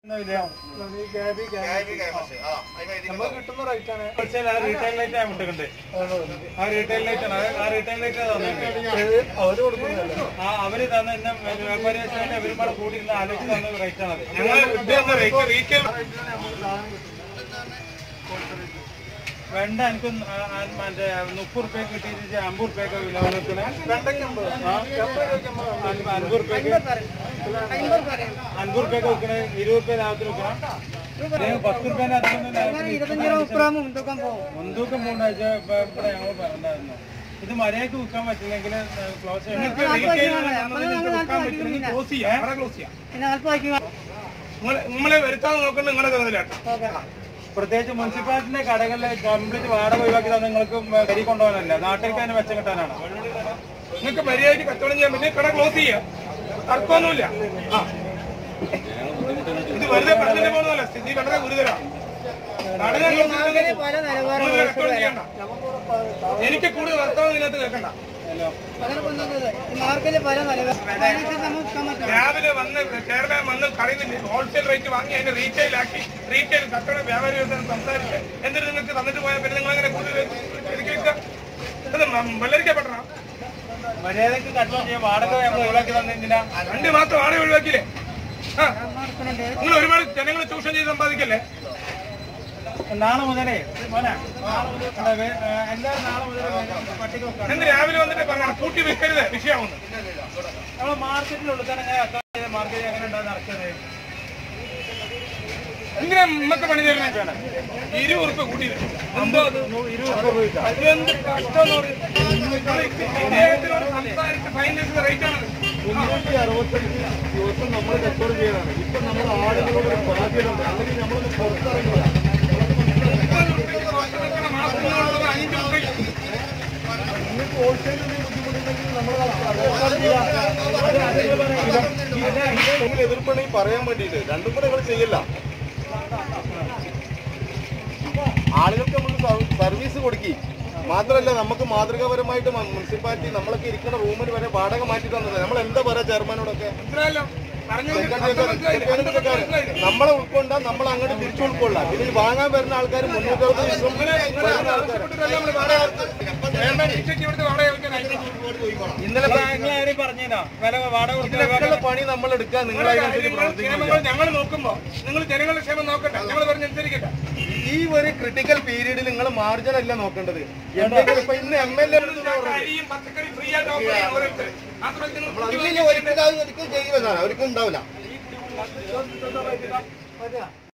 നമുക്ക് കിട്ടുന്ന റേറ്റ് ആണ് റീറ്റെയിൽ ലൈറ്റ് ആണ് വിട്ടിട്ടുണ്ട് ആ റീറ്റെയിൽ ലൈറ്റ് ആണ് ആ റീറ്റെയിൽ ലൈറ്റ് അവര് കൊടുക്കുന്നില്ല ആ അവര് തന്ന ഇന്ന വ്യാപാരി വെച്ചാൽ ഇവരുമാടെ കൂടി ഇന്ന് ആലോചിച്ച് തന്ന റേറ്റ് ആണ് ഞങ്ങൾ റീറ്റെയിൽ വെണ്ട എനിക്ക് മറ്റേ മുപ്പത് റുപ്യ കിട്ടിയിട്ട് അമ്പത് റുപ്യൊക്കെ വില നിൽക്കണേ വെണ്ടയ്ക്ക് അമ്പത് അൻപത് റുപ്യക്ക് അൻപത് റുപ്യൊക്കെ വിൽക്കണേ ഇരുപത് റുപ്യ ലാഭത്തിൽ വിൽക്കണം പത്ത് റുപ്യേന്റെ അധികം മുൻതൂക്കം മൂന്നാഴ്ച ഇവിടെ ഞങ്ങൾ പറഞ്ഞിട്ടുണ്ടായിരുന്നു ഇത് മര്യാദക്ക് വിൽക്കാൻ പറ്റില്ലെങ്കിൽ ക്ലോസ് ക്ലോസ് ചെയ്യാം ക്ലോസ് ചെയ്യാം നിങ്ങളെ വരുത്താൻ നോക്കുന്ന നിങ്ങളുടെ തോന്നലാട്ടോ പ്രത്യേകിച്ച് മുനിസിപ്പാലിറ്റിന്റെ കടകളിലെ കംപ്ലീറ്റ് വാടക ഒഴിവാക്കി തന്നെ നിങ്ങൾക്ക് കരി കൊണ്ടുപോകാനല്ല നാട്ടിലേക്ക് തന്നെ മെച്ചം കിട്ടാനാണ് നിങ്ങൾക്ക് മര്യാദയ്ക്ക് കച്ചവടം ചെയ്യാൻ പറ്റില്ല കട ക്ലോസ് ചെയ്യാം തർക്കമൊന്നുമില്ല ആ. ഇത് വെറുതെ പറഞ്ഞിട്ട് പോകുന്നതല്ല സ്ഥിതി വളരെ ഗുരുതരാണ് കടകൾ close ചെയ്തില്ലെങ്കിൽ നിങ്ങൾ കച്ചവടം ചെയ്യണ്ട. എനിക്ക് കൂടുതൽ വർത്തമാനം ഇതിനകത്ത് കേൾക്കണ്ട രാവിലെ വന്ന് കേരള വന്ന് കടയിൽ ഹോൾസെയിൽ റേറ്റ് വാങ്ങി അതിന് റീറ്റെയിൽ ആക്കി റീറ്റെയിൽ കച്ചവട വ്യാപാരി വ്യവസായം സംസാരിച്ച് എന്നിട്ട് നിങ്ങൾക്ക് തന്നിട്ട് പോയാൽ പിന്നെ നിങ്ങൾ അങ്ങനെ കൂടുതൽ എനിക്ക് വെള്ളരിക്കപ്പെടണം മര്യാദക്ക് കച്ചവടം ചെയ്യാൻ വാടക നമ്മൾ ഒഴിവാക്കി തന്നെന്തിനാ രണ്ട് മാസം ആടെ ഒഴിവാക്കിയില്ലേ ആ. നിങ്ങൾ ഒരുപാട് ജനങ്ങളെ ചൂഷണം ചെയ്ത് സമ്പാദിക്കല്ലേ നാളെ മുതലേ മോനെ നാളെ മുതൽ വേ- ഏ, എല്ലാവരും നാളെ മുതൽ പട്ടിക വെക്കണം എന്ന് രാവിലെ വന്നിട്ട് പറയണം കൂട്ടി വെക്കരുത് വിഷയമാവുന്നു നമ്മളെ മാർക്കറ്റിനുള്ളിൽ തന്നെ എങ്ങനെ അക്കൗണ്ട് മാർക്കറ്റ് എങ്ങനെ ഉണ്ടാകുന്ന നടക്കുന്നത് എന്തിനാ നമുക്ക് പണി തരുന്നത് ഇരുപത് ഉറുപ്പ് കൂട്ടി തരും. എന്തോ അത് ഇരുപത് രൂപ വിൽക്കാം. അതെന്ത് കഷ്ടമെന്ന് പറയും. ഇദ്ദേഹത്തിനോട് സംസാരിച്ച് ഫൈനാൻസ് റേറ്റ് ആണ് മുന്നൂറ്റി അറുപത്തഞ്ച് ദിവസം നമ്മൾ കച്ചവടം ചെയ്തതാണ് ഇപ്പൊ നമ്മൾ ആളുകളോട് ഒരു ബാധ്യതയുണ്ട് അല്ലെങ്കിൽ നമ്മൾ പുറത്തിറങ്ങില്ല അഞ്ച് ഉറുപ്പിക നിങ്ങൾക്ക് ഹോൾസെയിൽ ബുദ്ധിമുട്ടുണ്ടെങ്കിൽ നമ്മൾ എതിർപ്പണെങ്കിൽ പറയാൻ വേണ്ടിയിട്ട് രണ്ടും കൂടെ നിങ്ങൾ ചെയ്യില്ല ആളുകൾക്ക് നമ്മൾ സർ- സർവീസ് കൊടുക്കി മാത്രമല്ല നമുക്ക് മാതൃകാപരമായിട്ട് മ- മുനിസിപ്പാലിറ്റി നമ്മളൊക്കെ ഇരിക്കുന്ന റൂമിന് വരെ വാടക മാറ്റി തന്നത് നമ്മൾ എന്താ പറയാ ചെയർമാനോടൊക്കെ മനസ്സിലായല്ലോ പറഞ്ഞു നമ്മളെ ഉൾക്കൊണ്ട നമ്മൾ അങ്ങോട്ട് തിരിച്ചു ഉൾക്കൊള്ളാം പിന്നെ ഈ വാങ്ങാൻ വരുന്ന ആൾക്കാർ മുന്നൂറ്ററുപത് ദിവസം വരുന്ന ആൾക്കാർ ഇവിടുത്തെ വാടക ചോദിക്കാനായി ഇന്നലെ ബാങ്കുകാര് പറഞ്ഞോ വില വാടക കൊടുത്ത് ഇതിനൊക്കെയുള്ള പണി നമ്മൾ എടുക്കാൻ നിങ്ങൾ അതിനനുസരിച്ച് പ്രവർത്തിക്കുന്നില്ല ഞങ്ങൾ നോക്കുമ്പോ നിങ്ങൾ ജനങ്ങളുടെ ക്ഷേമം നോക്കട്ടെ ഞങ്ങൾ പറഞ്ഞനുസരിക്കട്ടെ ഈ ഒരു ക്രിട്ടിക്കൽ പീരീഡിൽ നിങ്ങൾ മാർജിൻ അല്ല നോക്കേണ്ടത് എന്തെങ്കിലും ഇപ്പൊ ഇന്ന് എം എൽ എ അരിയും പച്ചക്കറി ഫ്രീ ആയിട്ട് ഓഫർ ചെയ്യാം ഓരോരുത്തർ ആ സമയത്ത് നിങ്ങൾ ഒരിക്കലും ഒരിക്കലും ചെയ്യില്ല ഒരിക്കലും ഉണ്ടാവില്ല